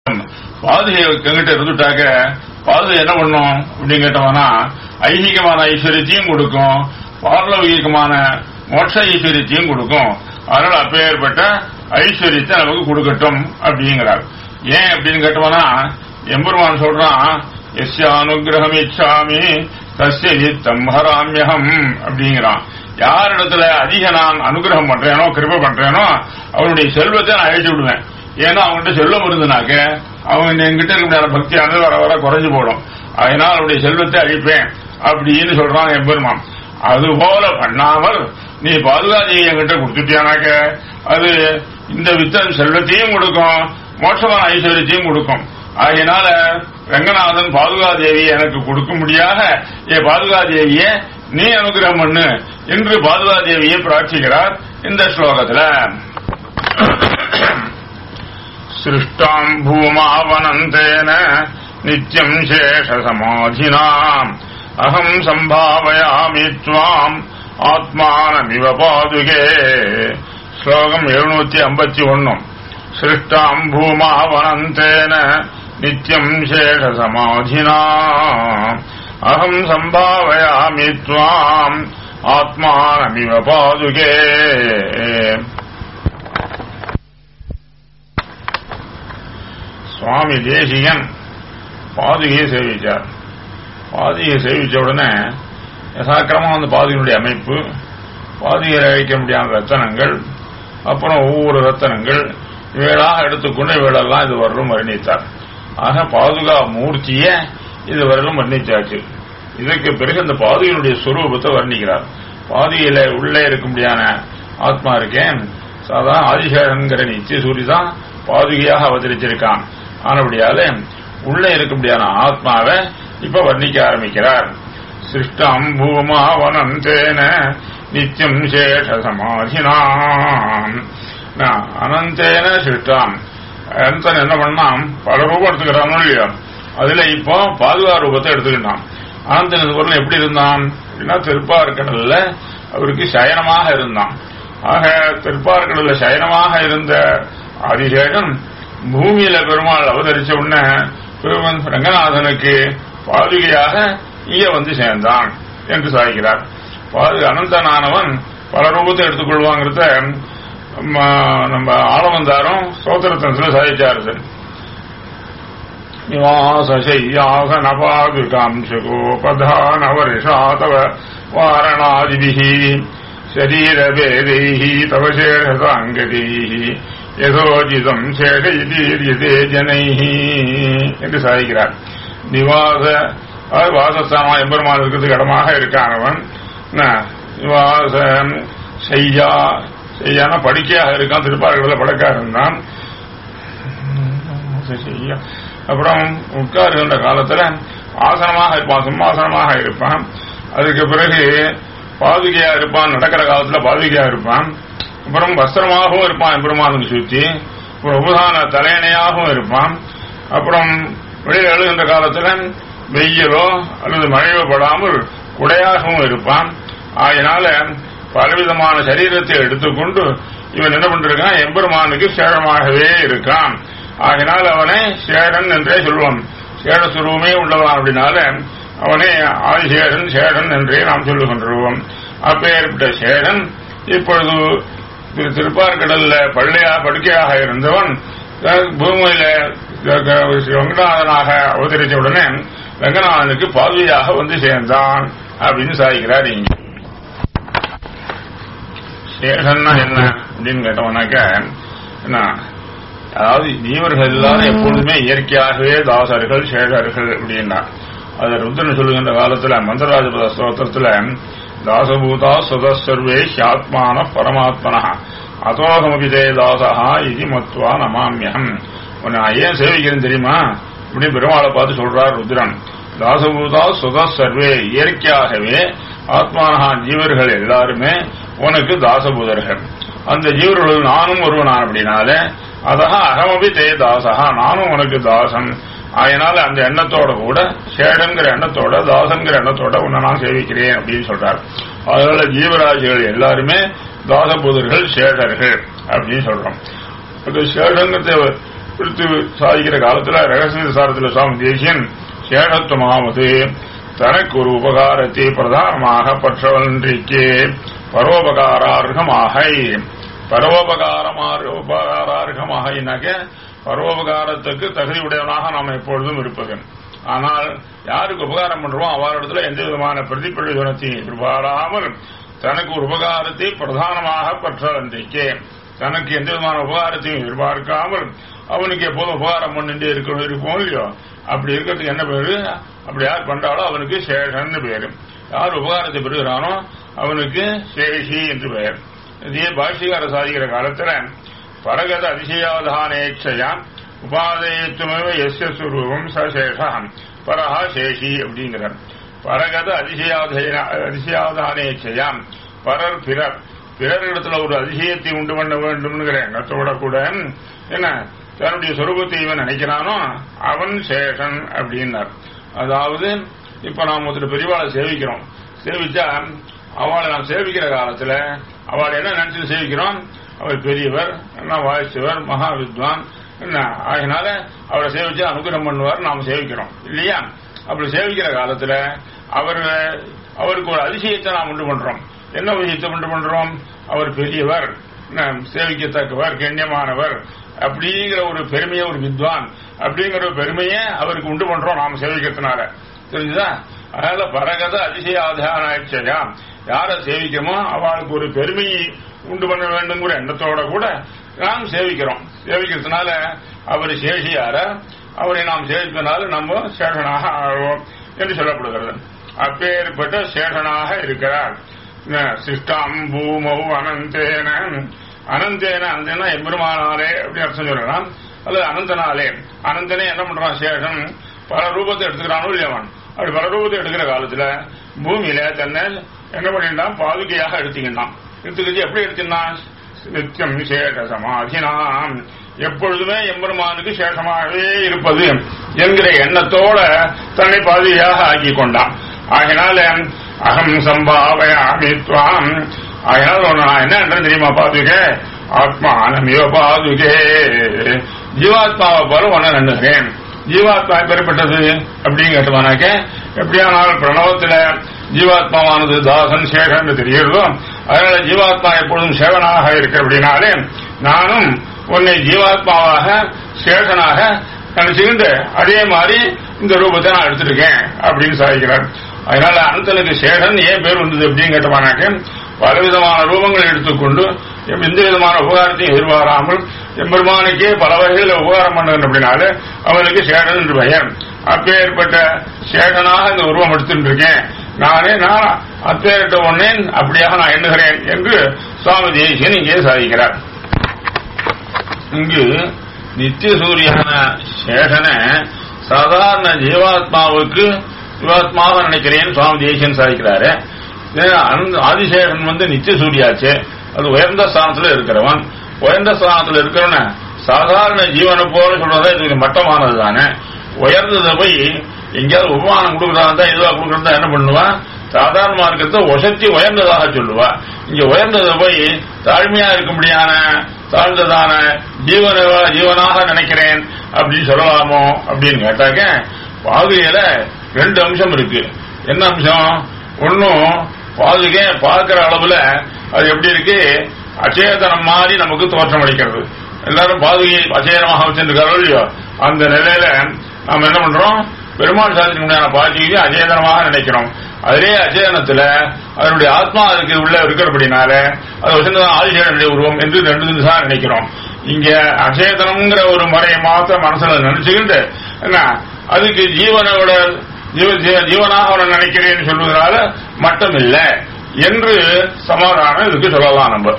பாதுகை எங்கிட்ட இருந்துட்டாக்க பாதுகை என்ன பண்ணும் அப்படின்னு கேட்டோம்னா ஐகிகமான ஐஸ்வர்யத்தையும் கொடுக்கும் பார்லவீகமான மோட்ச ஐஸ்வர்யத்தையும் கொடுக்கும் அதனால அப்பேற்பட்ட ஐஸ்வர்யத்தை நமக்கு கொடுக்கட்டும் அப்படிங்கிறார் ஏன் அப்படின்னு கேட்டோம்னா எம்பெருமான் சொல்றான் எஸ் அனுகிரகம் இச்சாமி தஸ்ய வித்தம் ஹராமியகம் அப்படிங்கிறான் யார் இடத்துல அதிக நான் அனுகிரகம் பண்றேனோ கிருப பண்றேனோ அவனுடைய செல்வத்தை நான் அழிச்சு விடுவேன் ஏன்னா அவங்ககிட்ட செல்வம் இருந்தனாக்க அவங்க என்கிட்ட இருக்கிற பக்தியானது வர வர குறைஞ்சு போடும் அதனால் அவருடைய செல்வத்தை அழிப்பேன் அப்படின்னு சொல்றான் எம்பெருமான் அது போல பண்ணாமல் நீ பாதுகாதியை என்கிட்ட கொடுத்துட்டியானாக்க அது இந்த வித்தன் செல்வத்தையும் கொடுக்கும் மோட்சமான ஐஸ்வர்யத்தையும் கொடுக்கும் ஆகையினால ரங்கநாதன் பாதுகாதேவி எனக்கு கொடுக்கும்படியாக ஏ பாதுகாதேவிய நீ அனுகிரகம் பண்ணு என்று பாதுகாதேவியை பிரார்த்திக்கிறார் இந்த ஸ்லோகத்துல சிருஷ்டாம் பூமாவனந்தேன நித்யம் சேஷ சமாதினாம் அகம் சம்பாவயாமி துவாம் ஆத்மானமிவ பாதுகே ஸ்லோகம் எழுநூத்தி ஐம்பத்தி ஒன்னு சிருஷ்டாம் பூமாவனந்தேன நித்யம் சேஷ சமாதினா அகம் சம்பாவயாமி துவாம் ஆத்மானமிவ பாதுகே சுவாமி தேசிகன் பாதுகையை சேவிச்சார் பாதுகையை சேவிச்ச உடனே யசாக்கிரமா அந்த பாதுகையினுடைய அமைப்பு பாதுகையில் அழிக்க முடியாத ரத்தனங்கள் அப்புறம் ஒவ்வொரு ரத்தனங்கள் இவைகளாக எடுத்துக்கொண்டு இவைகளெல்லாம் இது வரலும் வர்ணித்தார் ஆக பாதுகா மூர்த்திய இது வரலும் வர்ணிச்சாச்சு இதற்கு பிறகு இந்த பாதுகையினுடைய சுரூபத்தை வர்ணிக்கிறார் பாதுகையில உள்ளே இருக்கும்படியான ஆத்மா இருக்கேன் சாதாரண ஆதிசேஷன்கிற நித்திய சூரி தான் பாதுகையாக அவதரிச்சிருக்கான் ஆனபடியால உள்ளே இருக்கும்படியான ஆத்மாவை இப்ப வர்ணிக்க ஆரம்பிக்கிறார் சிருஷ்டம் பூமா வனந்தேன நித்தியம் சேஷ சமாதினாம் அனந்தேன சிருஷ்டாம் அனந்தன் என்ன பண்ணான் பல ரூபம் எடுத்துக்கிறானோ இல்லையோ அதுல இப்போ பாதுகா ரூபத்தை எடுத்துக்கிட்டான் அனந்தன் இது பொருள் எப்படி இருந்தான் அப்படின்னா திருப்பார்கடல்ல அவருக்கு சயனமாக இருந்தான் ஆக திருப்பார்கடல்ல சயனமாக இருந்த ஆதிசேகன் பூமியில பெருமாள் அவதரிச்ச உடனே பெருமன் ரங்கநாதனுக்கு பாதுகையாக இங்க வந்து சேர்ந்தான் என்று சாய்கிறார் பாது அனந்தனானவன் பல ரூபத்தை எடுத்துக்கொள்வாங்கிறத நம்ம ஆளவந்தாரும் சோத்திரத்தனத்துல சாதிச்சாரு நிவாசையாசனபாதுகாம்சகோபதானவரிஷாதவ வாரணாதிபிः शरीरभेदैः तव शेषसाङ्गदैः யதோஜிதம் சேஷயிதீரியதே ஜனைஹ என்று சாதிக்கிறார் நிவாச வாசஸ்தானமா எம்பெருமான் இருக்கிறதுக்கு இடமாக இருக்கானவன் நிவாச செய்யா செய்யான படுக்கையாக இருக்கான் திருப்பாறுகளில் படக்காக இருந்தான் செய்யா அப்புறம் உட்காருகின்ற காலத்துல ஆசனமாக இருப்பான் சிம்மாசனமாக இருப்பான் அதுக்கு பிறகு பாதுகையா இருப்பான் நடக்கிற காலத்துல பாதுகையா இருப்பான் அப்புறம் வஸ்திரமாகவும் இருப்பான் எம்பெருமானுக்கு சுத்தி அப்புறம் உபதான தலையணையாகவும் இருப்பான் அப்புறம் வெளியில் எழுகின்ற காலத்துல வெயிலோ அல்லது மழையோ படாமல் குடையாகவும் இருப்பான் அதனால பலவிதமான சரீரத்தை எடுத்துக்கொண்டு இவன் என்ன பண்றான் எம்பெருமானுக்கு சேடமாகவே இருக்கான் ஆகினால் அவனை சேடன் என்றே சொல்லுவான் சேடசுருவமே உள்ளவன் அப்படின்னால அவனே ஆதிசேடன் சேடன் என்றே நாம் சொல்லுகின்றோம் அப்பேற்பட்ட சேடன் இப்பொழுது திருப்பார்கடல்ல பள்ளியா படுக்கையாக இருந்தவன் பூமியில ரங்கநாதனாக அவதரித்த உடனே ரங்கநாதனுக்கு பாதுகையாக வந்து சேர்ந்தான் அப்படின்னு சாதிக்கிறார் இங்க சேஷன்னா என்ன அப்படின்னு கேட்டவனாக்க என்ன அதாவது ஜீவர்கள் எல்லாரும் எப்பொழுதுமே இயற்கையாகவே தாசர்கள் சேஷர்கள் அப்படின்னா அது ருத்ரன் சொல்லுகின்ற காலத்துல மந்திரராஜபத ஸ்தோத்திரத்துல தாசபூதா சுதசர்வே ஹியாத்மான பரமாத்மனா அதோகமபிதே தாசகா இது மத்வா நமாமியம் உன்னை நான் ஏன் சேவிக்கிறேன் தெரியுமா இப்படி பெருமாளை பார்த்து சொல்றார் ருத்ரன் தாசபூதா சுத சர்வே இயற்கையாகவே ஆத்மானஹா ஜீவர்கள் எல்லாருமே உனக்கு தாசபூதர்கள் அந்த ஜீவர்கள் நானும் ஒருவனான் அப்படின்னால அதா அகமபி தே தாசகா நானும் உனக்கு தாசன் அதனால அந்த எண்ணத்தோட கூட சேடங்கிற எண்ணத்தோட தாசங்கிற எண்ணத்தோட உன்னை நான் சேவிக்கிறேன் அப்படின்னு சொல்றார் அதனால ஜீவராசிகள் எல்லாருமே தாசபூதர்கள் சேடர்கள் அப்படின்னு சொல்றோம் அது சேடங்கிறத பிடித்து சாதிக்கிற காலத்துல ரகசிய சாரத்துல சுவாமி தேசியன் சேடத்துவமாவது தனக்கு ஒரு உபகாரத்தை பிரதானமாக பற்றவன்றிக்கே பரோபகாரார்கமாக பரோபகாரமாக உபகாரார்கமாகினாக்க பரோபகாரத்துக்கு தகுதி உடையவனாக நாம் எப்பொழுதும் இருப்பது ஆனால் யாருக்கு உபகாரம் பண்றோம் அவரிடத்துல எந்த விதமான பிரதிபலிதனத்தையும் எதிர்பாராமல் தனக்கு ஒரு உபகாரத்தை பிரதானமாக பற்றவன்றிக்கே தனக்கு எந்த விதமான உபகாரத்தையும் எதிர்பார்க்காமல் அவனுக்கு எப்போதும் உபகாரம் பண்ணிட்டே இருக்கணும் இருப்போம் இல்லையோ அப்படி இருக்கிறதுக்கு என்ன பேரு அப்படி யார் பண்றாளோ அவனுக்கு சேஷன்னு பேரு யார் உபகாரத்தை பெறுகிறானோ அவனுக்கு சேஷி என்று பெயர் இதே பாஷிகார சாதிக்கிற காலத்துல பரகத அதிசயாவதானேட்சையா உபாதயத்துமேவ எஸ்ய சுரூபம் சசேஷம் பரஹா சேஷி அப்படிங்கிறார் பரகத அதிசயாவதான அதிசயாவதானேட்சையாம் பரர் பிறர் பிறரிடத்துல ஒரு அதிசயத்தை உண்டு பண்ண வேண்டும்ங்கிற எண்ணத்தோட கூட என்ன தன்னுடைய சொரூபத்தை இவன் நினைக்கிறானோ அவன் சேஷன் அப்படின்னார் அதாவது இப்ப நாம் ஒருத்தர் பெரியவாளை சேவிக்கிறோம் சேவிச்சா அவளை நாம் சேவிக்கிற காலத்துல அவளை என்ன நினைச்சு சேவிக்கிறோம் அவர் பெரியவர் என்ன வாய்ச்சவர் மகா வித்வான் என்ன ஆகினால அவரை சேவிச்சு அனுகிரகம் பண்ணுவார் நாம் சேவிக்கிறோம் இல்லையா அப்படி சேவிக்கிற காலத்துல அவர் அவருக்கு ஒரு அதிசயத்தை நாம் உண்டு பண்றோம் என்ன விஷயத்தை உண்டு பண்றோம் அவர் பெரியவர் என்ன, சேவிக்கத்தக்கவர் கண்ணியமானவர் அப்படிங்கிற ஒரு பெருமையை ஒரு வித்வான் அப்படிங்கிற ஒரு பெருமையை அவருக்கு உண்டு பண்றோம் நாம் சேவிக்கிறதுனால தெரிஞ்சுதா அதனால பரகத அதிசய ஆதாராட்சயா யாரை சேவிக்கிறோமோ அவளுக்கு ஒரு பெருமையை உண்டு பண்ண வேண்டுங்கிற எண்ணத்தோட கூட நாம் சேவிக்கிறோம் சேவிக்கிறதுனால அவர் சேஷியார அவரை நாம் சேவிப்பதனால நம்ம சேஷனாக ஆழ்வோம் என்று சொல்லப்படுகிறது அப்பேற்பட்ட சேஷனாக இருக்கிறார் சிஷ்டாம் பூமௌ அனந்தேன அனந்தேன அந்தனா எம்பெருமானாலே அப்படி அர்த்தம் சொல்லலாம் அல்லது அனந்தனாலே அனந்தனே என்ன பண்றான் சேஷன் பல ரூபத்தை எடுத்துக்கிறானோ இல்லையவன் அப்படி பல ரூபத்தை எடுக்கிற காலத்துல பூமியில தன்னை என்ன பண்ணிட்டான் பாதுகையாக எடுத்துக்கிட்டான் எடுத்துக்கிட்டு எப்படி எடுத்தினான் நித்தியம் சேஷ சமாதினாம் எப்பொழுதுமே எம்பெருமானுக்கு சேஷமாகவே இருப்பது என்கிற எண்ணத்தோட தன்னை பாதுகையாக ஆக்கி கொண்டான் ஆகினால அகம் சம்பாவயாமி துவாம் அதனால ஒண்ணு நான் என்ன என்றேன் தெரியுமா பாதுகே ஆத்மானமியோ பாதுகே ஜீவாத்மாவை போல ஒன்னு நின்றுகிறேன் ஜீவாத்மா பெறப்பட்டது அப்படின்னு கேட்டுவானாக்க எப்படியானால் பிரணவத்துல ஜீவாத்மாவானது தாசன் சேகன் தெரியுறதோ அதனால ஜீவாத்மா எப்பொழுதும் சேவனாக இருக்கு அப்படின்னாலே நானும் உன்னை ஜீவாத்மாவாக சேஷனாக நினைச்சுக்கிட்டு அதே மாதிரி இந்த ரூபத்தை நான் எடுத்திருக்கேன் அப்படின்னு சாதிக்கிறார் அதனால அனந்தனுக்கு சேஷன் ஏன் பேர் வந்தது அப்படின்னு கேட்டமானாக்க பலவிதமான ரூபங்களை எடுத்துக்கொண்டு எந்த விதமான உபகாரத்தையும் எதிர்பாராமல் எம்பெருமானுக்கே பல வகையில் உபகாரம் பண்ணுகின்ற அப்படின்னால அவனுக்கு சேடன் என்று பெயர் அப்பேற்பட்ட சேடனாக இந்த உருவம் எடுத்துட்டு இருக்கேன் நானே நான் அப்பேற்பட்ட ஒன்னேன் அப்படியாக நான் எண்ணுகிறேன் என்று சுவாமி தேசியன் இங்கே சாதிக்கிறார் இங்கு நித்திய சூரியான சேஷனை சாதாரண ஜீவாத்மாவுக்கு ஜீவாத்மாவை நினைக்கிறேன் சுவாமி தேசியன் சாதிக்கிறாரு ஆதிசேஷன் வந்து நித்திய சூரியாச்சு அது உயர்ந்த ஸ்தானத்துல இருக்கிறவன் உயர்ந்த ஸ்தானத்துல இருக்கிறவன சாதாரண ஜீவனை போல சொல்றதா இது மட்டமானது தானே உயர்ந்ததை போய் எங்கேயாவது உபமானம் கொடுக்கறதா இதுவா கொடுக்கறதா என்ன பண்ணுவான் சாதாரணமா இருக்கிறத ஒசத்தி உயர்ந்ததாக சொல்லுவா இங்க உயர்ந்ததை போய் தாழ்மையா இருக்கும்படியான தாழ்ந்ததான ஜீவன ஜீவனாக நினைக்கிறேன் அப்படின்னு சொல்லலாமோ அப்படின்னு கேட்டாக்க பாதுகையில ரெண்டு அம்சம் இருக்கு என்ன அம்சம் ஒன்னும் பாதுகை பார்க்கிற அளவுல அது எப்படி இருக்கு அச்சேதனம் மாதிரி நமக்கு தோற்றம் அளிக்கிறது எல்லாரும் பாதுகை அச்சேதனமாக வச்சிருக்காரோ இல்லையோ அந்த நிலையில நாம என்ன பண்றோம் பெருமாள் சாத்திற்கு உண்டான பாதுகையை அச்சேதனமாக நினைக்கிறோம் அதிலே அச்சேதனத்துல அதனுடைய ஆத்மா அதுக்கு உள்ள இருக்கிறபடினால அது வச்சிருந்த ஆதிசேடனுடைய உருவம் என்று ரெண்டு நிமிஷம் நினைக்கிறோம் இங்க அச்சேதனம்ங்கிற ஒரு முறையை மாத்த மனசுல நினைச்சுக்கிட்டு என்ன அதுக்கு ஜீவனோட ஜீவனாக அவனை நினைக்கிறேன்னு சொல்வதனால மட்டும் இல்ல என்று சமாதானம் இதுக்கு சொல்லலாம் நம்ம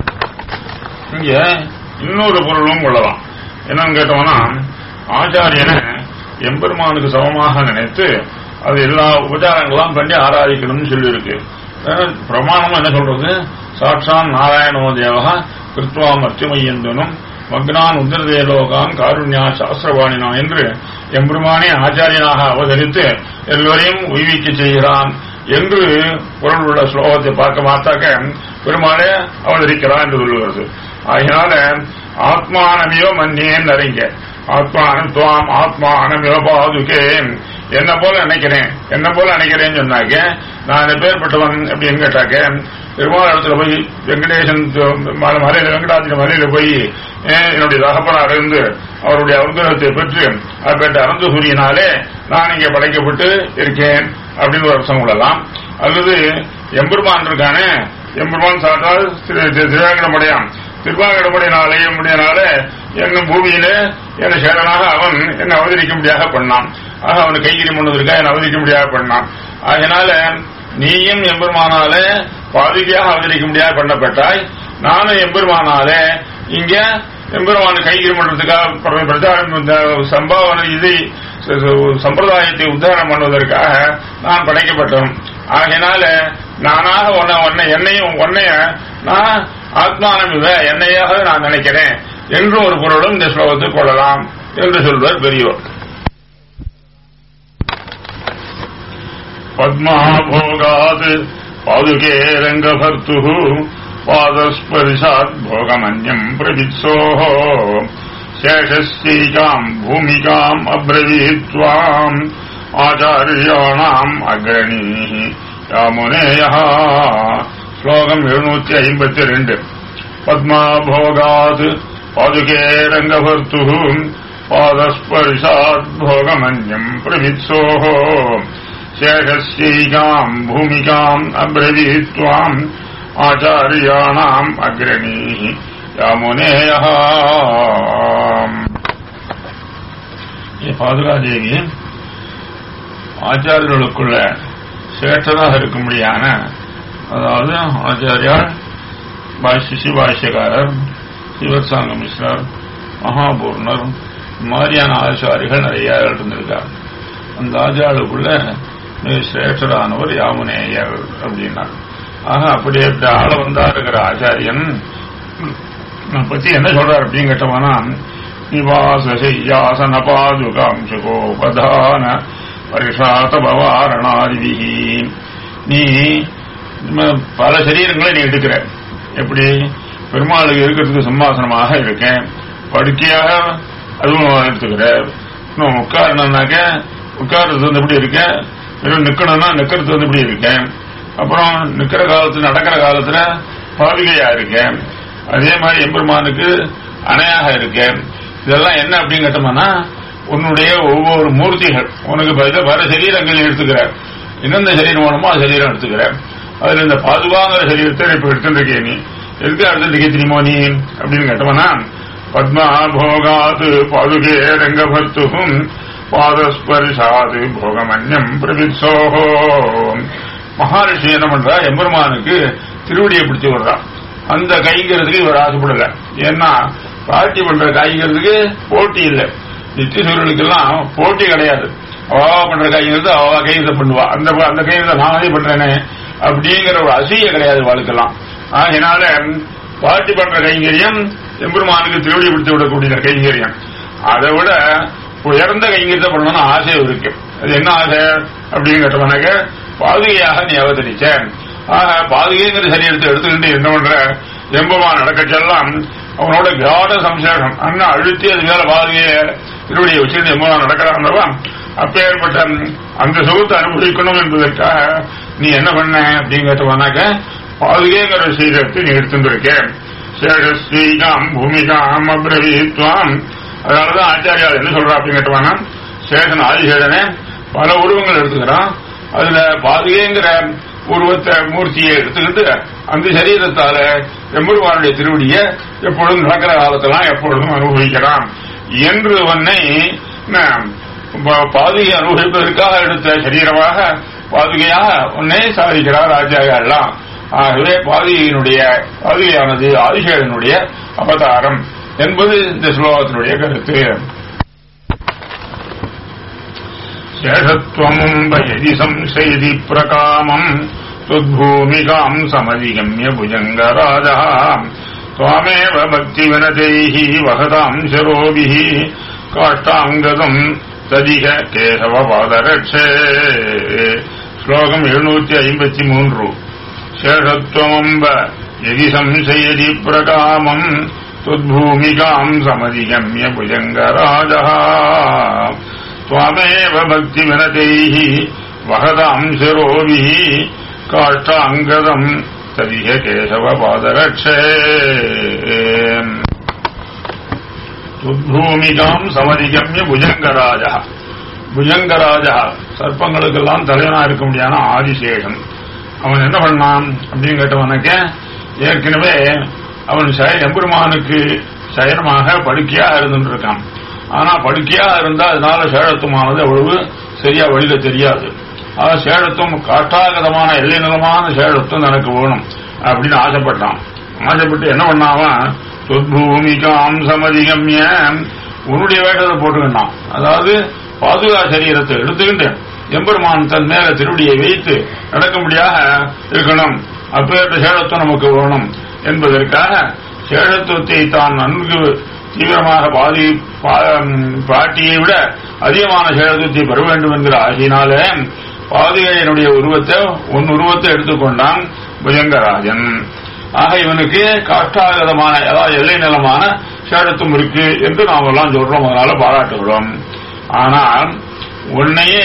இங்க இன்னொரு பொருளும் கொள்ளலாம் என்னன்னு கேட்டோம்னா ஆச்சாரியனை எம்பெருமானுக்கு சமமாக நினைத்து அது எல்லா உபச்சாரங்கள்லாம் பண்ணி ஆராதிக்கணும்னு சொல்லியிருக்கு பிரமாணம் என்ன சொல்றது சாட்சான் நாராயணோ தேவகா கிருத்வா மத்தியமையந்தனும் மக்னான் உத்தரதேலோகான் காருண்யா சாஸ்திரவாணினா என்று எம்பெருமானே ஆச்சாரியனாக அவதரித்து எல்லோரையும் உய்விக்க செய்கிறான் என்று பொருள் உள்ள ஸ்லோகத்தை பார்க்க மாத்தாக்க பெருமானே அவதரிக்கிறான் என்று சொல்லுகிறது அதனால ஆத்மானமியோ மன்னியேன்னு அறிங்க ஆத்மானம் துவாம் ஆத்மானமியோ பாதுகே என்ன போல நினைக்கிறேன் என்ன போல நினைக்கிறேன்னு சொன்னாக்க நான் எப்பேற்பட்டவன் அப்படின்னு கேட்டாக்க பெருமாள் இடத்துல போய் வெங்கடேசன் மலை- மலையில வெங்கடாச்சல மலையில போய் ஏன் என்னுடைய தகப்பனார் இருந்து அவருடைய அனுகிரகத்தை பெற்று அப்பேற்ற அனந்த சூரியனாலே நான் இங்கே படைக்கப்பட்டு இருக்கேன் அப்படின்னு ஒரு அர்த்தம் கொள்ளலாம் அல்லது எம்பெருமான் இருக்கானே எம்பெருமான் சாட்டால் திருவாங்கடமுடையான் திருவாங்கடமுடையினாலே முடியனால என்னும் பூமியில என்ன சேரனாக அவன் என்னை அவதரிக்க முடியாத பண்ணான் ஆக அவனை கைகிரி பண்ணதற்காக என்னை அவதரிக்க முடியாத பண்ணான் அதனால நீயும் எம்பெருமானால பாதுகையாக அவதரிக்க முடியாத பண்ணப்பட்டாய் நானும் எம்பெருமானாலே இங்க எம்பெருமான கைகிரி பண்றதுக்காக பிரச்சாரம் இந்த சம்பாவனை இதை ச- ச- சம்பிரதாயத்தை உத்தாரணம் பண்ணுவதற்காக நான் படைக்கப்பட்டவன் ஆகையினால நானாக உன்னை உன்னை என்னையும் உன்னைய நான் ஆத்மானம் இவ என்னையாக நான் நினைக்கிறேன் என்று ஒரு பொருளும் இந்த ஸ்லோகத்தை கொள்ளலாம் என்று சொல்வர் பெரியோர் பத்மாபோகாத் பாதுகே ரங்கபர்த்து பாதஸ்பரிசாத் போகமன்யம் பிரவித்சோः சேஷஸ்யைகாம் பூமிகாம் அப்ரவீத்வாம் ஆச்சாரியாணாம் அக்ரணீः யாமுனேயः ஸ்லோகம் எழுநூத்தி ஐம்பத்தி ரெண்டு பத்மாபோகாத் பாதுகே ரங்கபர்த்து பாதஸ்பரிசாத் போகமன்யம் பிரவித்சோः சேஷஸ்யைகாம் பூமிகாம் அப்ரவீத்வாம் ஆச்சாரியாணாம் அக்ரணீः யாமுனேயः பாதுகாதேவி ஆச்சாரியர்களுக்குள்ள சேற்றதாக இருக்கும்படியான அதாவது ஆச்சாரியார் பாஷ்ய சிவாஷ்யக்காரர் சிவசாங்க மிஸ்ரர் மகாபூர்ணர் இந்த மாதிரியான ஆச்சாரிகள் நிறைய இருந்திருக்கார் அந்த ஆச்சாரியர்களுக்குள்ள மிக சிரேஷ்டரானவர் யாமுனேயர் அப்படின்னார் ஆக அப்படி அப்படி ஆள வந்தா இருக்கிற ஆச்சாரியன் பத்தி என்ன சொல்றார் அப்படின்னு கேட்டோம்னா நிவாசையாசன பாதுகாம் சுகோபதான பரிஷாத பவாரணாதிவிகி நீ நம்ம பல சரீரங்களை நீ எடுக்கிற எப்படி பெருமாளுக்கு இருக்கிறதுக்கு சிம்மாசனமாக இருக்கேன் படுக்கையாக அதுவும் எடுத்துக்கிற இன்னும் உட்காரணும்னாக்க உட்கார்றது வந்து எப்படி இருக்கேன் வெறும் நிக்கணும்னா நிக்கிறது வந்து எப்படி இருக்கேன் அப்புறம் நிக்கிற காலத்துல நடக்கிற காலத்துல பாதுகையா இருக்கேன் அதே மாதிரி எம்பெருமானுக்கு அணையாக இருக்கேன் இதெல்லாம் என்ன அப்படின்னு கேட்டோம்னா உன்னுடைய ஒவ்வொரு மூர்த்திகள் உனக்கு பதில வர சரீரங்கள் எடுத்துக்கிற எந்தெந்த சரீரம் வேணுமோ அந்த சரீரம் எடுத்துக்கிற அதுல இந்த பாதுகாங்கிற சரீரத்தை இப்ப எடுத்துருக்கே நீ எதுக்கு எடுத்துருக்கே தெரியுமோ நீ அப்படின்னு கேட்டோம்னா பத்மா போகாது பாதுகே ரங்கபத்துகும் பாதஸ்பரிசாது போகமன்யம் பிரவித்சோஹோ மகாரிஷி என்ன பண்றா எம்பெருமானுக்கு திருவடியை பிடிச்சு விடுறான் அந்த கைங்கிறதுக்கு இவர் ஆசைப்படல ஏன்னா பாட்டி பண்ற காய்கிறதுக்கு போட்டி இல்லை நித்திய சூரியனுக்கெல்லாம் போட்டி கிடையாது அவா பண்ற காய்கிறது அவா கையெழுத்த பண்ணுவா அந்த அந்த கையெழுத்த நானே பண்றேனே அப்படிங்கிற ஒரு அசூய கிடையாது வாழ்க்கெல்லாம் ஆகினால பாட்டி பண்ற கைங்கரியம் எம்பெருமானுக்கு திருவடி பிடித்து விடக்கூடிய கைங்கரியம் அதை விட உயர்ந்த கைங்கரியத்தை பண்ணணும்னு ஆசை இருக்கு அது என்ன ஆசை அப்படின்னு கேட்டவனாக்க பாதுகையாக நீ அவதரிச்ச ஆக பாதுகைங்கிற சரீரத்தை எடுத்துக்கிட்டு என்ன பண்ற எம்பெருமான் நடக்கச்செல்லாம் அவனோட காட சம்சேஷம் அண்ணா அழுத்தி அது மேல பாதுகைய திருவடியை வச்சுட்டு எம்பெருமான் நடக்கிறான்றவா அப்பேற்பட்ட அந்த சுகத்தை அனுபவிக்கணும் என்பதற்காக நீ என்ன பண்ண அப்படின்னு கேட்டவனாக்க பாதுகைங்கிற சரீரத்தை நீ எடுத்துருக்க சேஷஸ்ரீகாம் பூமிகாம் அப்ரவீத்வாம் அதனாலதான் ஆச்சாரியால் என்ன சொல்றா அப்படின்னு கேட்டவானா சேஷன் ஆதிசேஷனே பல உருவங்கள் எடுத்துக்கிறான் அதுல பாதுகைங்கிற உருவத்தை மூர்த்தியை எடுத்துக்கிட்டு அந்த சரீரத்தால எம்பெருமானுடைய திருவடியை எப்பொழுதும் நடக்கிற காலத்தெல்லாம் எப்பொழுதும் அனுபவிக்கிறான் என்று உன்னை பாதுகை அனுபவிப்பதற்காக எடுத்த சரீரமாக பாதுகையாக உன்னை சாதிக்கிறார் ஆச்சாரியாலாம் ஆகவே பாதுகையினுடைய பாதுகையானது ஆதிசேஷனுடைய அவதாரம் என்பது இந்த ஸ்லோகத்தினுடைய கருத்து சேஷத்வமும்பயதி சம்சயதி பிரகாமம் துத்பூமிகாம் சமதிகமிய புஜங்கராஜா त्वामेव भक्तिविनतैः वहताम् शरोभिः काष्टाङ्गतम् तदिह केशवपादरक्षे ஸ்லோகம் எழுநூத்தி ஐம்பத்தி மூன்று சேஷத்துவமம்ப यदि संशयति प्रकामम् त्वद्भूमिकाम् समधिगम्य भुजङ्गराजः त्वामेव भक्तिविनतैः वहताम् शिरोभिः काष्ठाङ्गदम् तदिह केशवपादरक्षे துத்பூமிகாம் சமதிகம்ய புஜங்கராஜா புஜங்கராஜா சர்ப்பங்களுக்கெல்லாம் தலைவனா இருக்க முடியாத ஆதிசேஷன் அவன் என்ன பண்ணான் அப்படின்னு கேட்டவனுக்கு ஏற்கனவே அவன் சய- எம்பெருமானுக்கு சயனமாக படுக்கையா இருந்துட்டு இருக்கான் ஆனா படுக்கையா இருந்தா அதனால சேழத்துமானது அவ்வளவு சரியா வழியில தெரியாது ஆனா சேழத்தும் காட்டாகதமான எல்லை நிலமான சேழத்தும் எனக்கு வேணும் அப்படின்னு ஆசைப்பட்டான் ஆசைப்பட்டு என்ன பண்ணாவன் துத்பூமிகாம் சமதிகம்ய உன்னுடைய வேஷத்தை போட்டுக்கிட்டான் அதாவது பாதுகா சரீரத்தை எடுத்துக்கிட்டு எம்பெருமான் தன் மேல திருவடியை வைத்து நடக்கும்படியாக இருக்கணும் அப்பேற்ற சேழத்துவம் நமக்கு வேணும் என்பதற்காக சேழத்துவத்தை தான் நன்கு தீவிரமாக பாதி பா- பாட்டியை விட அதிகமான சேழத்துவத்தை பெற வேண்டும் என்கிற ஆசையினாலே பாதுகையினுடைய உருவத்தை உன் உருவத்தை எடுத்துக்கொண்டான் புஜங்கராஜன் ஆக இவனுக்கு காற்றாகதமான அதாவது எல்லை நிலமான சேடத்தும் இருக்கு என்று நாம் எல்லாம் சொல்றோம் அதனால பாராட்டுகிறோம் ஆனால் உன்னையே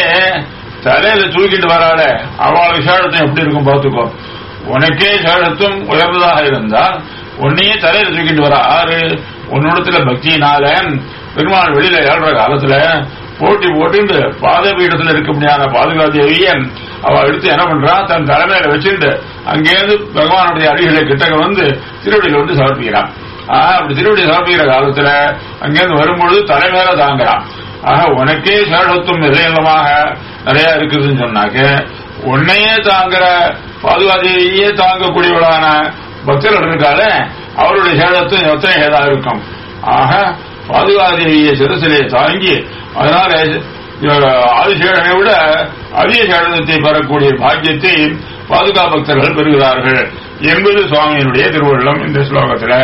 தலையில தூக்கிட்டு வராட அவளுக்கு சேடத்தும் எப்படி இருக்கும் பார்த்துக்கோ உனக்கே சேடத்தும் உயர்ந்ததாக இருந்தால் உன்னையே தலையில தூக்கிட்டு வர ஆறு உன்னிடத்துல பக்தியினால பெருமாள் வெளியில ஏழ்ற காலத்துல போட்டி போட்டு பாதபீடத்துல இருக்க முடியாத பாதுகாதேவிய அவ எடுத்து என்ன பண்றா தன் தலைமையில வச்சுட்டு அங்கேருந்து பகவானுடைய அடிகளை கிட்டக்க வந்து திருவடியில வந்து சமர்ப்பிக்கிறான் ஆக அப்படி திருவடி சமர்ப்பிக்கிற காலத்துல அங்கேருந்து வரும்பொழுது தலைமையில தாங்குறான் ஆக உனக்கே சேடத்துவம் நிலையமாக நிறைய இருக்குதுன்னு சொன்னாக்க உன்னையே தாங்குற பாதுகாதேவியே தாங்கக்கூடியவளான பக்தர்கள் இருக்காலே அவருடைய சேடத்துவம் எத்தனை ஏதா இருக்கும் ஆக பாதுகாதேவியை சிரசிலே தாங்கி அதனால இவர் ஆதிசேடனை விட அதிக சேடத்தை பெறக்கூடிய பாக்கியத்தை பாதுகா பக்தர்கள் பெறுகிறார்கள் என்பது சுவாமியினுடைய திருவள்ளம் இந்த ஸ்லோகத்தில்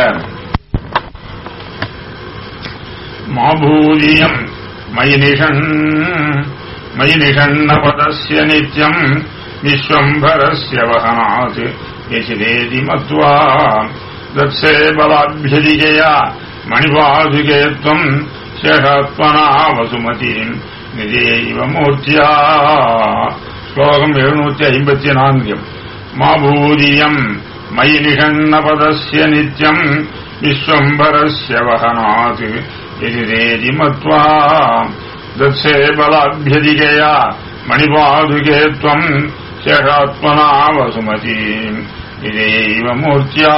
மாபூதியம் மயினிஷன் மயினிஷன்னபதஸ்ய நித்யம் விஸ்வம்பரஸ்ய வகனாத் யசிதேதி மத்வா தத்சே பலாபியதிகயா மணிபாதுகே त्वम् சேஷாத்மனா வசுமதிம் நிதேவ மூர்த்தியா ஸ்லோகம் எழுநூத்தி ஐம்பத்தி நான்கு மாபூதியம் மயி நிஷன்னபதஸ்ய நித்யம் விஸ்வம்பரஸ்ய வகனாத் எதிரேதி மத்வா தத்சே பலாபியதிகயா மணிபாதுகே त्वम् சேஷாத்மனா வசுமதிம் நிதேவ மூர்த்தியா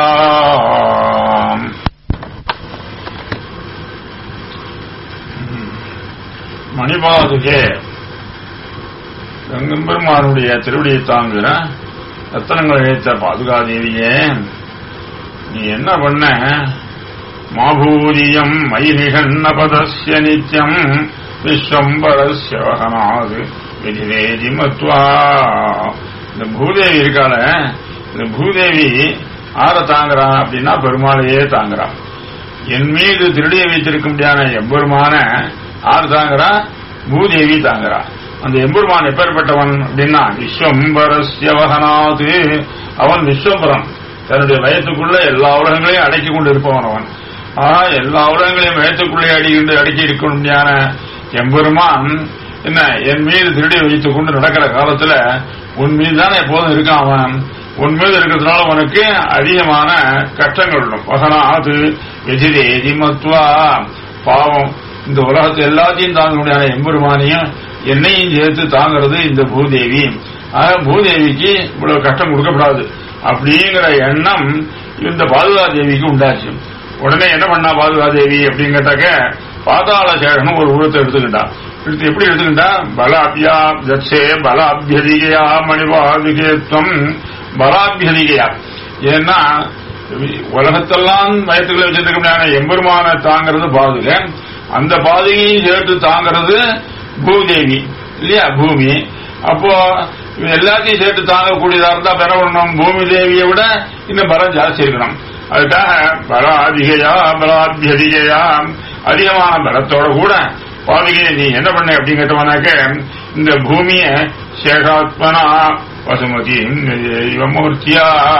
மணிபாதுகே கங்கம்பெருமானுடைய திருவடியை தாங்குகிற ரத்தனங்கள் இழைத்த பாதுகாதேவியே நீ என்ன பண்ண மாபூரியம் மைரிஷன்னபதஸ்ய நித்யம் விஸ்வம்பரஸ்ய வகனாது விதிரேதி மத்வா இந்த பூதேவி இருக்காள இந்த பூதேவி ஆற தாங்குறா அப்படின்னா பெருமாளையே தாங்குறான் என் மீது திருடியை வைத்திருக்க முடியாத எம்பெருமான ஆறு தாங்குறா பூதேவி தாங்குறா அந்த எம்பெருமான் எப்பேற்பட்டவன் அப்படின்னா விஸ்வம்பரஸ்ய வகனாது அவன் விஸ்வம்பரம் தன்னுடைய வயத்துக்குள்ள எல்லா உலகங்களையும் அடக்கி கொண்டு இருப்பவன் அவன் ஆஹா எல்லா உலகங்களையும் வயத்துக்குள்ளே அடிக்கிண்டு அடக்கி இருக்க முடியாத எம்பெருமான் என்ன என் மீது திருடி வைத்துக் கொண்டு நடக்கிற காலத்துல உன் மீது தானே எப்போதும் இருக்கான் அவன் உன் மீது இருக்கிறதுனால உனக்கு அதிகமான கஷ்டங்கள் உண்டும் வகனாது எதிரேதி மத்வா பாவம் இந்த உலகத்தை எல்லாத்தையும் தாங்க முடியாத எம்பெருமானையும் என்னையும் சேர்த்து தாங்கிறது இந்த பூதேவி ஆக பூதேவிக்கு இவ்வளவு கஷ்டம் கொடுக்கப்படாது அப்படிங்கிற எண்ணம் இந்த பாதுகா தேவிக்கு உண்டாச்சு உடனே என்ன பண்ணா பாதுகா தேவி அப்படின்னு கேட்டாக்க பாதாள சேகனும் ஒரு உருவத்தை எடுத்துக்கிட்டா எடுத்து எப்படி எடுத்துக்கிட்டா பலாபியா தட்சே பலாபியதிகையா மணிபாதுகேத்வம் பலாபியதிகையா ஏன்னா உலகத்தெல்லாம் வயத்துக்களை வச்சிருக்க முடியாத எம்பெருமான தாங்கிறது பாதுகை அந்த பாதுகையும் சேர்த்து தாங்கிறது பூதேவி இல்லையா பூமி அப்போ இவன் எல்லாத்தையும் சேர்த்து தாங்கக்கூடியதா இருந்தா பெற பண்ணணும் பூமி தேவியை விட இன்னும் பலம் ஜாஸ்தி இருக்கணும் அதுக்காக பலாதிகையா பலாபியதிகையா அதிகமான பலத்தோட கூட பாதிகையை நீ என்ன பண்ண அப்படின்னு கேட்டவனாக்க இந்த பூமிய சேஷாத்மனா வசுமதி இவமூர்த்தியா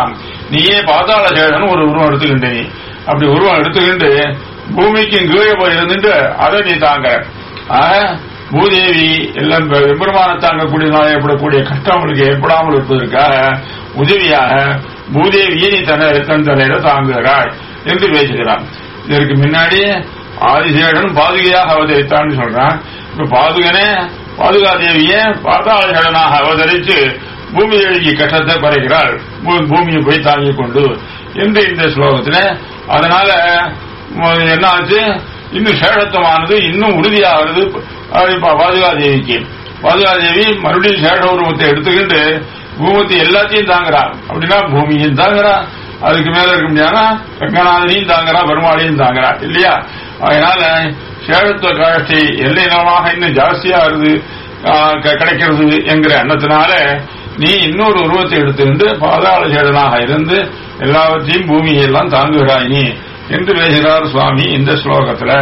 நீயே பாதாள சேடன் ஒரு உருவம் எடுத்துக்கின்ற நீ அப்படி உருவம் எடுத்துக்கிண்டு பூமிக்கும் கீழே போய் இருந்துட்டு அதை நீ தாங்க ஆக, பூதேவி எல்லாம் பெருமான தாங்கக்கூடியதால் ஏற்படக்கூடிய கஷ்டம் அவளுக்கு ஏற்படாமல் இருப்பதற்காக உதவியாக பூதேவியை நீ தன்னை தன் தலையில தாங்குகிறாய் என்று பேசுகிறான் இதற்கு முன்னாடி ஆதிசேடன் பாதுகையாக அவதரித்தான்னு சொல்றான் இப்ப பாதுகனே பாதுகாதேவிய பாதாளகடனாக அவதரித்து பூமி எழுகி கஷ்டத்தை குறைக்கிறாள் பூ- பூமியை போய் தாங்கிக் கொண்டு என்று இந்த ஸ்லோகத்துல அதனால ம- என்ன ஆச்சு இன்னும் சேஷத்துவமானது இன்னும் உறுதியாகிறது அது பா- பாதுகாதேவிக்கு பாதுகாதேவி மறுபடியும் சேஷ உருவத்தை எடுத்துக்கிட்டு பூமத்தை எல்லாத்தையும் தாங்குறா அப்படின்னா பூமியும் தாங்குறா அதுக்கு மேல இருக்க முடியாதுன்னா ரங்கநாதனையும் தாங்குறா பெருமாளையும் தாங்குறா இல்லையா அதனால சேஷத்துவ காட்சி எல்லை நலமாக இன்னும் ஜாஸ்தியா வருது ஆ, க- கிடைக்கிறது என்கிற எண்ணத்தினால நீ இன்னொரு உருவத்தை எடுத்துக்கிட்டு பாதாள சேடனாக இருந்து எல்லாவற்றையும் பூமியை எல்லாம் தாங்குகிறாய் நீ என்று பேசுகிறார் சுவாமி இந்த ஸ்லோகத்துல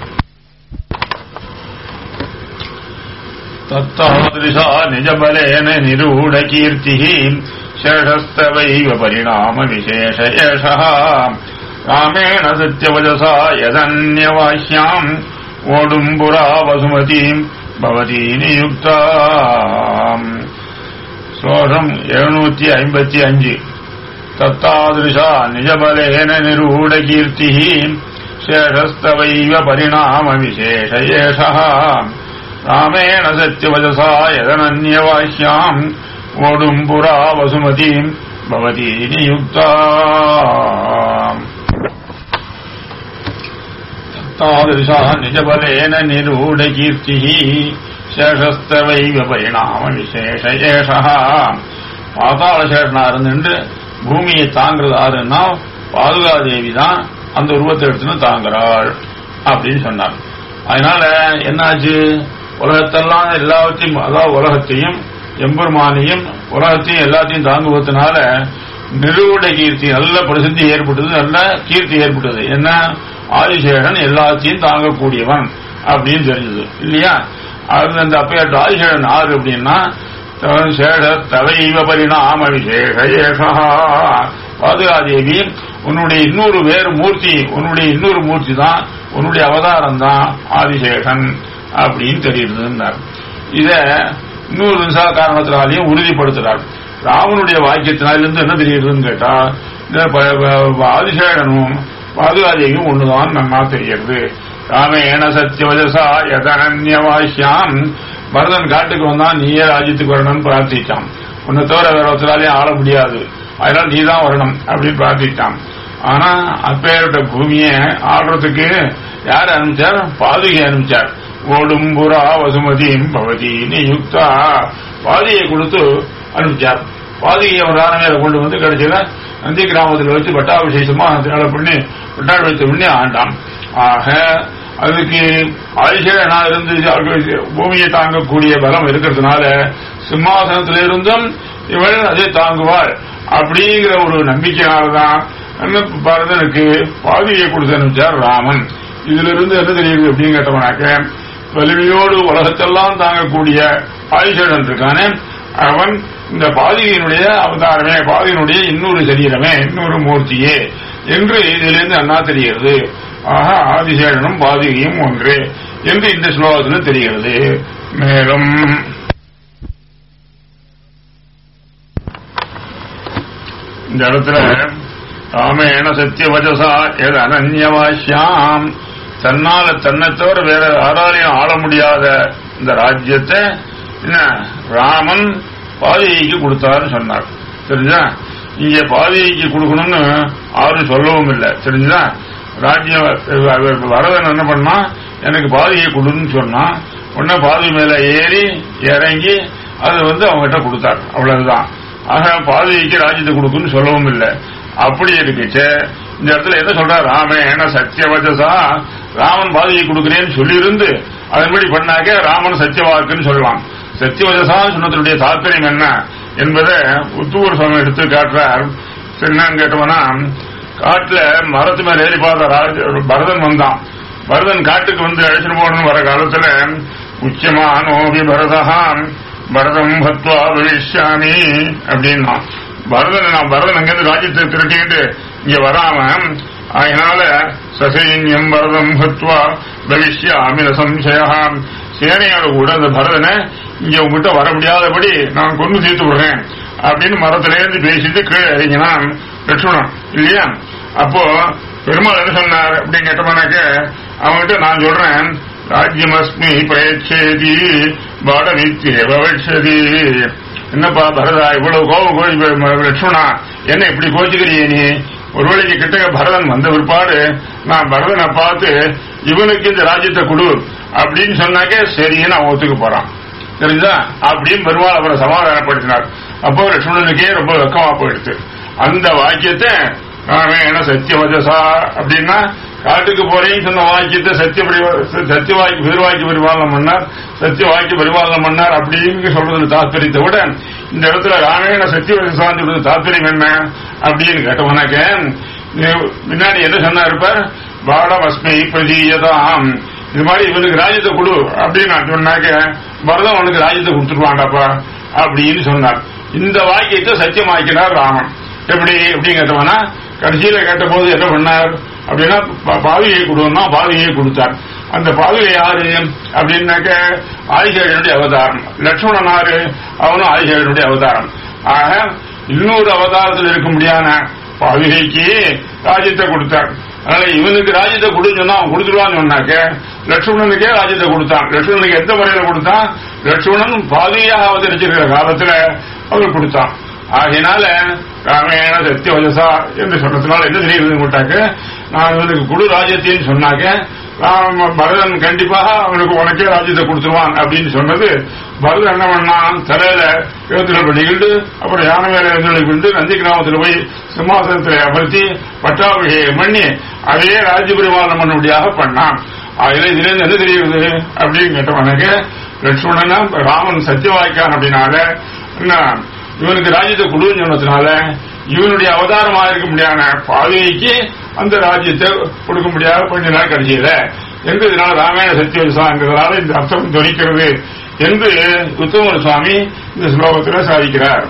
தத்தாதிருஷா நிஜபலேன நிரூಢ கீர்த்தி சேஷஸ்தவைவ பரிணாம விசேஷ ஏஷः ராமேண சத்யவஜசா யதன்யவாஹ்யாம் ஓடும்புரா வசுமதீம் பவதி நியுக்தா ஸ்லோகம் எழுநூத்தி ஐம்பத்தி அஞ்சு தத்தாதிருஷா நிஜபலேன நிரூಢ கீர்த்தி சேஷஸ்தவைவ பரிணாம விசேஷ ஏஷः ராமேண சத்யவஜசா யதனன்யவாஹ்யாம் ஓடும்புரா வசுமதீம் பவதி நியுக்தா तादृशा निजबलेन निरूढकीर्तिः சேஷஸ்தவைவ பரிணாம விசேஷ ஏஷः பாதாள சேஷனா இருந்துட்டு பூமியை தாங்கிறது யாருன்னா பாதுகாதேவி தான் அந்த உருவத்தை எடுத்துன்னு தாங்குறாள் அப்படின்னு சொன்னார் அதனால என்னாச்சு உலகத்தெல்லாம் எல்லாவற்றையும் அதாவது உலகத்தையும் எம்பெருமானையும் உலகத்தையும் எல்லாத்தையும் தாங்குவதனால நிறுவட கீர்த்தி நல்ல பிரசித்தி ஏற்பட்டது நல்ல கீர்த்தி ஏற்பட்டது என்ன ஆதிசேஷன் எல்லாத்தையும் தாங்கக்கூடியவன் அப்படின்னு தெரிஞ்சது இல்லையா அது அந்த அப்பேற்ற ஆதிசேஷன் ஆறு அப்படின்னா சேஷ தவைவ பரிணாம விசேஷ ஏஷா பாதுகாதேவி உன்னுடைய இன்னொரு வேறு மூர்த்தி உன்னுடைய இன்னொரு மூர்த்தி தான் உன்னுடைய அவதாரம் தான் ஆதிசேஷன் அப்படின்னு தெரியுதுன்னார் இத இன்னொரு விசா காரணத்தினாலையும் உறுதிப்படுத்துறார் ராமனுடைய வாக்கியத்தினாலிருந்து என்ன தெரியுதுன்னு கேட்டா இந்த ப- ப- ஆதிசேஷனும் பாதுகாதேவியும் ஒண்ணுதான் நன்னா தெரிகிறது ராமேண சத்தியவஜசா யதனன்யவாஹ்யாம் பரதன் காட்டுக்கு வந்தான் நீயே ராஜ்யத்துக்கு வரணும்னு பிரார்த்திச்சான் உன்னை தவிர வேற ஒருத்தராலையும் ஆள முடியாது அதனால நீ தான் வரணும் அப்படின்னு பிரார்த்திச்சான் ஆனா அப்பேற்பட்ட பூமியை ஆடுறதுக்கு யார் அனுப்பிச்சார் பாதுகை அனுப்பிச்சார் ஓடும்புரா வசுமதியும் பவதி நியுக்தா பாதியை கொடுத்து அனுப்பிச்சார் பாதியை ஒரு ராணமேல கொண்டு வந்து கடைசியில நந்தி கிராமத்தில் வச்சு பட்டாபிஷேகமா அதனால பண்ணி பட்டாபிஷேகத்தை பண்ணி ஆண்டான் ஆக அதுக்கு ஆயுஷேனா இருந்து அவர்களுக்கு பூமியை தாங்கக்கூடிய பலம் இருக்கிறதுனால சிம்மாசனத்தில் இருந்தும் இவள் அதை தாங்குவாள் அப்படிங்கிற ஒரு நம்பிக்கையினால்தான் என்ன பரதனுக்கு பாதியை கொடுத்து அனுப்பிச்சார் ராமன் இதுல இருந்து என்ன தெரியுது அப்படின்னு கேட்டவனாக்க வலிமையோடு உலகத்தெல்லாம் தாங்கக்கூடிய ஆயுஷேடன் இருக்கானே அவன் இந்த பாதிகையினுடைய அவதாரமே பாதியினுடைய இன்னொரு சரீரமே இன்னொரு மூர்த்தியே என்று இதிலிருந்து அண்ணா தெரிகிறது ஆக ஆதிசேஷனும் பாதிகையும் ஒன்று என்று இந்த ஸ்லோகத்தில் தெரிகிறது மேலும் இந்த இடத்துல ராமேண சத்தியவஜசா எது அனன்யவாஷ்யாம் தன்னால தன்னை தவிர வேற யாராலையும் ஆள முடியாத இந்த ராஜ்யத்தை என்ன ராமன் பாதிகைக்கு கொடுத்தாருன்னு சொன்னார் தெரிஞ்சா இங்க பாதிகைக்கு கொடுக்கணும்னு யாரும் சொல்லவும் இல்லை தெரிஞ்சா ராஜ்யம் வரதன் என்ன பண்ணா எனக்கு பாதிகை கொடுன்னு சொன்னா உடனே பாதி மேல ஏறி இறங்கி அது வந்து அவங்ககிட்ட கொடுத்தார் அவ்வளவுதான் ஆக பாதிகைக்கு ராஜ்யத்தை கொடுக்குன்னு சொல்லவும் இல்லை அப்படி இருக்குச்சு இந்த இடத்துல என்ன சொல்றார் ராமேன சத்தியவஜசா ராமன் பாதியை கொடுக்கிறேன்னு சொல்லியிருந்து அதன்படி பண்ணாக்க ராமன் சத்தியவாக்குன்னு சொல்லலாம் சத்தியவஜசான்னு சொன்னதனுடைய தாற்பயம் என்ன என்பதை உத்தூர் சுவாமி எடுத்து காட்டுறார் என்னன்னு கேட்டோம்னா காட்டுல மரத்து மேல ஏறி பார்த்த ராஜ பரதன் வந்தான் பரதன் காட்டுக்கு வந்து அழைச்சிட்டு போகணும்னு வர காலத்துல உச்சமானோபி பரதஹான் பரதம் பத்வா பவிஷ்யாமி அப்படின்னா பரதன் நான் பரதன் அங்கிருந்து ராஜ்யத்தை திரட்டிக்கிட்டு இங்க வராம அதனால சசைன்யம் பரதம் ஹத்வா பவிஷ்யாமின சம்சயம் சேனையோட கூட அந்த பரதனை இங்க உங்ககிட்ட வர முடியாதபடி நான் கொண்டு தீர்த்து விடுறேன் அப்படின்னு மரத்திலேருந்து பேசிட்டு கீழே இறங்கினான் லட்சுமணன் இல்லையா அப்போ பெருமாள் என்ன சொன்னார் அப்படின்னு கேட்டோம்னாக்க அவங்ககிட்ட நான் சொல்றேன் ராஜ்யமஸ்மி பிரயச்சேதி பாடமித்யேவ வட்சதி என்னப்பா பரதா இவ்வளவு கோபம் கோழி லட்சுமணா என்ன இப்படி கோச்சுக்கிறிய நீ ஒருவேளை நீ கிட்ட பரதன் வந்த பிற்பாடு நான் பரதனை பார்த்து இவனுக்கு இந்த ராஜ்யத்தை கொடு அப்படின்னு சொன்னாக்க சரின்னு அவன் ஒத்துக்க போறான் தெரிஞ்சா அப்படின்னு பெருமாள் அவரை சமாதானப்படுத்தினார் அப்போ லட்சுமணனுக்கே ரொம்ப வெக்கமா போயிடுச்சு அந்த வாக்கியத்தை ராமேண சத்தியவதசா அப்படின்னா காட்டுக்கு போறேன்னு சொன்ன வாக்கியத்தை சத்திய சத்திய வாக்கி பெருவாக்கி பரிபாலனம் பண்ணார் சத்திய வாக்கி பரிபாலனம் பண்ணார் அப்படின்னு சொல்றது தாத்பரியத்தை விட இந்த இடத்துல ராமேண சத்தியவதசான்னு சொல்றது தாத்பரியம் என்ன அப்படின்னு கேட்டவனாக்க முன்னாடி என்ன சொன்னா இருப்பார் பாடமஸ்மை பிரதீயதாம் இது மாதிரி இவனுக்கு ராஜ்யத்தை கொடு அப்படின்னு நான் சொன்னாக்க பரதம் அவனுக்கு ராஜ்யத்தை கொடுத்துருவான்டாப்பா அப்படின்னு சொன்னார் இந்த வாக்கியத்தை சத்தியமாக்கினார் ராமன் எப்படி எப்படின்னு கேட்டவனா கடைசியில கேட்ட போது என்ன பண்ணார் அப்படின்னா பாவியை கொடுன்னா பாவியை கொடுத்தார் அந்த பாவியை யாரு அப்படின்னாக்க ஆதிசேடனுடைய அவதாரம் லட்சுமணன் யாரு அவனும் ஆதிசேடனுடைய அவதாரம் ஆக இன்னொரு அவதாரத்தில் இருக்க முடியாத பாவிகைக்கு ராஜ்யத்தை கொடுத்தார் அதனால இவனுக்கு ராஜ்யத்தை கொடுன்னு சொன்னா அவன் கொடுத்துருவான்னு சொன்னாக்க லட்சுமணனுக்கே ராஜ்யத்தை கொடுத்தான் லட்சுமணனுக்கு எந்த முறையில கொடுத்தான் லட்சுமணன் பாதியாக அவதரிச்சிருக்கிற காலத்துல அவர் கொடுத்தான் ஆகையினால ராமேண சத்தியவஜசா என்று சொன்னதுனால என்ன தெரியுது போட்டாக்க நான் இவனுக்கு குடு ராஜ்யத்தின்னு சொன்னாக்க பரதன் கண்டிப்பாக அவனுக்கு உனக்கே ராஜ்யத்தை கொடுத்துருவான் அப்படின்னு சொன்னது பரதன் என்ன பண்ணான் தலையில எழுத்துக்கள் பண்ணிக்கிட்டு அப்புறம் யானை மேல எழுத்துக்களை கொண்டு நந்தி கிராமத்தில் போய் சிம்மாசனத்தில் அமர்த்தி பட்டாபிஷேகம் பண்ணி அதே ராஜ்ய பரிமாணம் பண்ணும்படியாக பண்ணான் அதுல இதுல இருந்து என்ன தெரியுது அப்படின்னு கேட்டவனுக்கு லட்சுமணனா ராமன் சத்தியவாய்க்கான் அப்படின்னால என்ன இவனுக்கு ராஜ்யத்தை கொடுன்னு சொன்னதுனால இவனுடைய அவதாரமா இருக்க முடியாத பாதைக்கு அந்த ராஜ்யத்தை கொடுக்க முடியாத கொஞ்ச நாள் கடைசியில என்று இதனால ராமாயண சத்தியவசாங்கிறதுனால இந்த அர்த்தம் துணிக்கிறது என்று உத்தம சுவாமி இந்த ஸ்லோகத்தில் சாதிக்கிறார்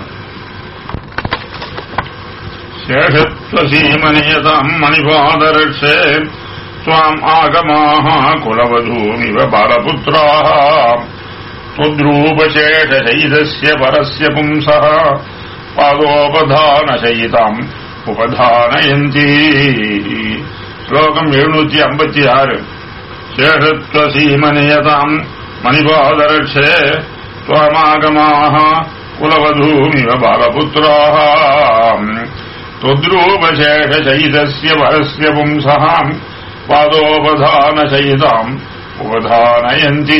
சேஷத்வசீமனியதாம் மணிபாதரட்சே त्वाम् आगमाः कुलवधूमिव बालपुत्राः त्वद्रूपशेषशैदस्य परस्य पुंसः पादोपधानशयिताम् उपधानयन्ती श्लोकम् எழுநூத்தி ஐம்பத்தி ஆறு சேஷத்வசீமனியதாம் மணிபாதரட்சே त्वामागमाः कुलवधूमिव बालपुत्राः त्वद्रूपशेषशैदस्य वरस्य पुंसः பாதோபதானசயிதாம் உபதானயந்தி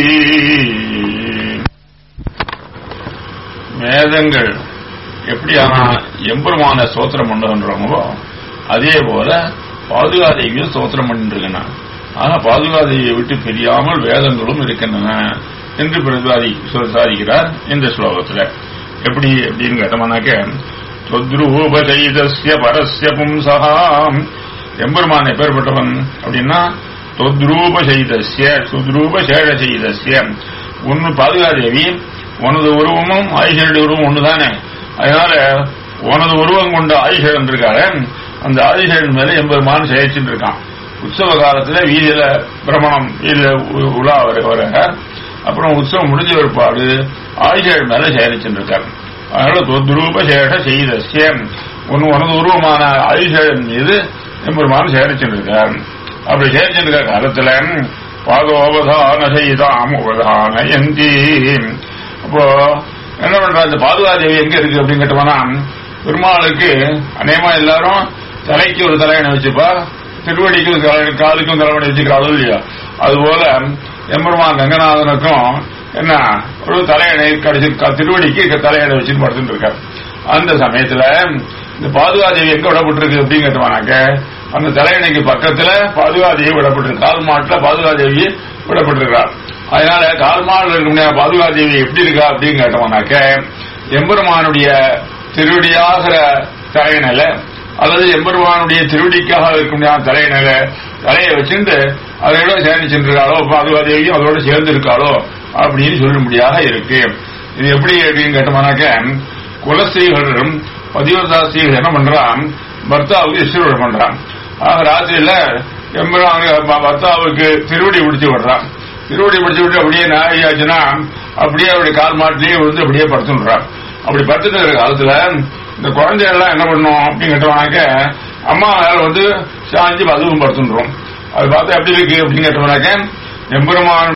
வேதங்கள் எப்படியான எம்பெருமான சோத்திரம் பண்ணுகின்றோமோ அதே போல பாதுகாதேவியும் சோத்திரம் பண்ணிருக்கன ஆனா பாதுகாதேவியை விட்டு பிரியாமல் வேதங்களும் இருக்கின்றன என்று பிரதிபாதி சாதிக்கிறார் இந்த ஸ்லோகத்துல எப்படி அப்படின்னு கேட்டோம்னாக்க தொத்ரூபசைதஸ்ய பரஸ்ய பும்சகாம் எம்பெருமான் எப்பேற்பட்டவன் அப்படின்னா தொத்ரூப செய்தஸ்ய சுத்ரூப சேழ செய்தஸ்ய ஒன்னு பாதுகாதேவி உனது உருவமும் ஆயுஷனுடைய உருவம் ஒண்ணுதானே அதனால உனது உருவம் கொண்ட ஆயுஷன் இருக்காரு அந்த ஆதிசேடன் மேல எம்பெருமான் செயற்சின்னு இருக்கான் உற்சவ காலத்துல வீதியில பிரமணம் வீதியில உலா வர அப்புறம் உற்சவம் முடிஞ்ச பிற்பாடு ஆயுஷன் மேல செயலிச்சுட்டு இருக்காரு அதனால தொத்ரூப சேஷ செய்தஸ்ய ஒன்னு உனது உருவமான ஆயுஷன் மீது எம்பெருமான் சேரிச்சிருக்கார் அப்படி சேரிச்சிருக்க காலத்துல பாதோபதான செய்தாம் உபதானயந்தி அப்போ என்ன பண்ற இந்த பாதுகாதேவி எங்க இருக்கு அப்படின்னு கேட்டோம்னா பெருமாளுக்கு அநேகமா எல்லாரும் தலைக்கு ஒரு தலையணை வச்சுப்பா திருவடிக்கும் காலுக்கும் தலைவணி வச்சுக்கிறாளோ இல்லையா அதுபோல எம்பெருமான் ரங்கநாதனுக்கும் என்ன ஒரு தலையணை கடைசி திருவடிக்கு தலையணை வச்சுட்டு படுத்துட்டு இருக்காரு அந்த சமயத்துல இந்த பாதுகாதேவி எங்க விடப்பட்டிருக்கு அப்படின்னு கேட்டோம்னாக்க அந்த தலையணைக்கு பக்கத்துல பாதுகாதேவி விடப்பட்டிருக்கு கால் மாட்டுல பாதுகாதேவி விடப்பட்டிருக்கிறார் அதனால கால் மாடுல இருக்க முடியாத பாதுகாதேவி எப்படி இருக்கா அப்படின்னு கேட்டோம்னாக்க எம்பெருமானுடைய திருவடியாகிற தலையணையில அல்லது எம்பெருமானுடைய திருவடிக்காக இருக்க முடியாத தலையணையில தலையை வச்சுட்டு அதோட சேர்ந்து சென்றிருக்காளோ பாதுகாதேவியும் அதோட சேர்ந்து இருக்காளோ அப்படின்னு சொல்லும்படியாக இருக்கு இது எப்படி அப்படின்னு கேட்டோம்னாக்க குலஸ்திரீகளும் பதிவதாசிகள் என்ன பண்றான் பர்த்தாவுக்கு இஷ்டரோடு பண்றான் ஆக ராத்திரியில எம்பராங்க பர்த்தாவுக்கு திருவடி பிடிச்சு விடுறான் திருவடி பிடிச்சு விட்டு அப்படியே நாயாச்சுன்னா அப்படியே அப்படி கால் மாட்டிலேயே விழுந்து அப்படியே படுத்துடுறான் அப்படி படுத்துட்டு இருக்கிற காலத்துல இந்த குழந்தைகள்லாம் என்ன பண்ணும் அப்படின்னு கேட்டவனாக்க அம்மா மேல வந்து சாஞ்சி அதுவும் படுத்துன்றோம் அது பார்த்தா எப்படி இருக்கு அப்படின்னு கேட்டவனாக்க எம்பெருமான்